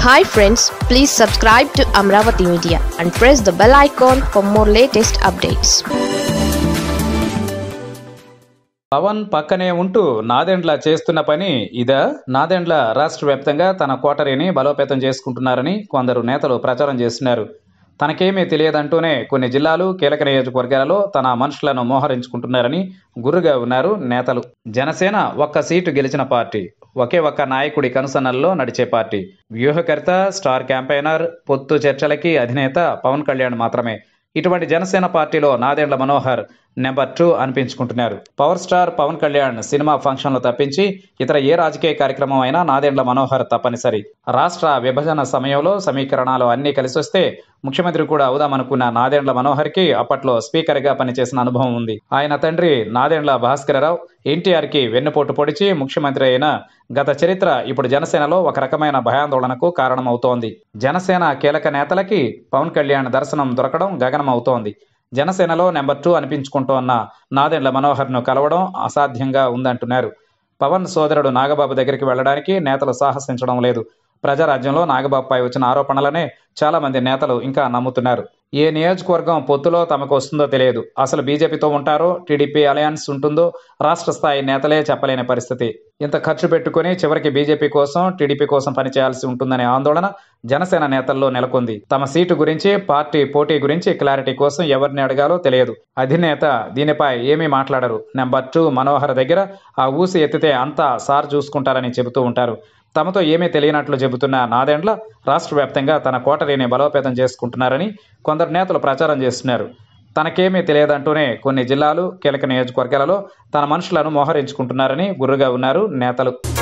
hi friends please subscribe to Amaravati media and press the bell icon for more latest updates Pawan పక్కనే ఉంటూ నాదెండ్ల చేస్తున్న పని ఇదా నాదెండ్ల రాష్ట్ర వ్యాప్తంగా తన కోటరీని బలోపేతం చేసుకుంటున్నారని కొందరు నేతలు ప్రచారం చేస్తున్నారు తనకేమీ తెలియదంటూనే కొన్ని జిల్లాలు కీలక నియోజకవర్గాలలో తన మనుషులను మోహరించుకుంటున్నారని గుర్రుగా ఉన్నారు నేతలు జనసేన ఒక్క సీటు గెలిచిన పార్టీ ఒకే ఒక్క నాయకుడి కనుసన్నల్లో నడిచే పార్టీ వ్యూహకర్త స్టార్ క్యాంపెయినర్ పొత్తు చర్చలకి అధినేత పవన్ కళ్యాణ్ మాత్రమే ఇటువంటి జనసేన పార్టీలో నాదెండ్ల మనోహర్ నెంబర్ టూ అనిపించుకుంటున్నారు power star Pawan Kalyan cinema ఫంక్షన్లు తప్పించి ఇతర ఏ రాజకీయ కార్యక్రమం అయినా నాదెండ్ల మనోహర్ తప్పనిసరి రాష్ట్ర విభజన సమయంలో సమీకరణాలు అన్నీ కలిసొస్తే ముఖ్యమంత్రి కూడా అవుదామనుకున్న నాదెండ్ల మనోహర్కి అప్పట్లో స్పీకర్గా పనిచేసిన అనుభవం ఉంది ఆయన తండ్రి నాదెండ్ల భాస్కరరావు ఎన్టీఆర్కి వెన్నుపోటు పొడిచి ముఖ్యమంత్రి అయిన గత చరిత్ర ఇప్పుడు జనసేనలో ఒక రకమైన భయాందోళనకు కారణమవుతోంది జనసేన కీలక నేతలకి పవన్ కళ్యాణ్ దర్శనం దొరకడం గగనమవుతోంది జనసేనలో నెంబర్ టూ అనిపించుకుంటోన్న నాదెండ్ల మనోహర్ను కలవడం అసాధ్యంగా ఉందంటున్నారు పవన్ సోదరుడు నాగబాబు దగ్గరికి వెళ్ళడానికి నేతలు సాహసించడం లేదు ప్రజారాజ్యంలో నాగబాబుపై వచ్చిన ఆరోపణలనే చాలా మంది నేతలు ఇంకా నమ్ముతున్నారు ఏ నియోజకవర్గం పొత్తులో తమకు వస్తుందో తెలియదు అసలు బీజేపీతో ఉంటారో టీడీపీ అలయన్స్ ఉంటుందో రాష్ట్ర స్థాయి నేతలే చెప్పలేని పరిస్థితి ఇంత ఖర్చు పెట్టుకుని చివరికి బీజేపీ కోసం టీడీపీ కోసం పనిచేయాల్సి ఉంటుందనే ఆందోళన జనసేన నేతల్లో నెలకొంది తమ సీటు గురించి పార్టీ పోటీ గురించి క్లారిటీ కోసం ఎవరిని అడగాలో తెలియదు అధినేత దీనిపై ఏమీ మాట్లాడరు నెంబర్ టూ మనోహర్ దగ్గర ఆ ఊసి ఎత్తితే అంతా సార్ చూసుకుంటారని చెబుతూ ఉంటారు తమతో ఏమీ తెలియనట్లు చెబుతున్న నాదెండ్ల రాష్ట్ర వ్యాప్తంగా తన కోటరీని బలోపేతం చేసుకుంటున్నారని కొందరు నేతలు ప్రచారం చేస్తున్నారు తనకేమీ తెలియదంటూనే కొన్ని జిల్లాలు కీలక నియోజకవర్గాలలో తన మనుషులను మోహరించుకుంటున్నారని గుర్రుగా ఉన్నారు నేతలు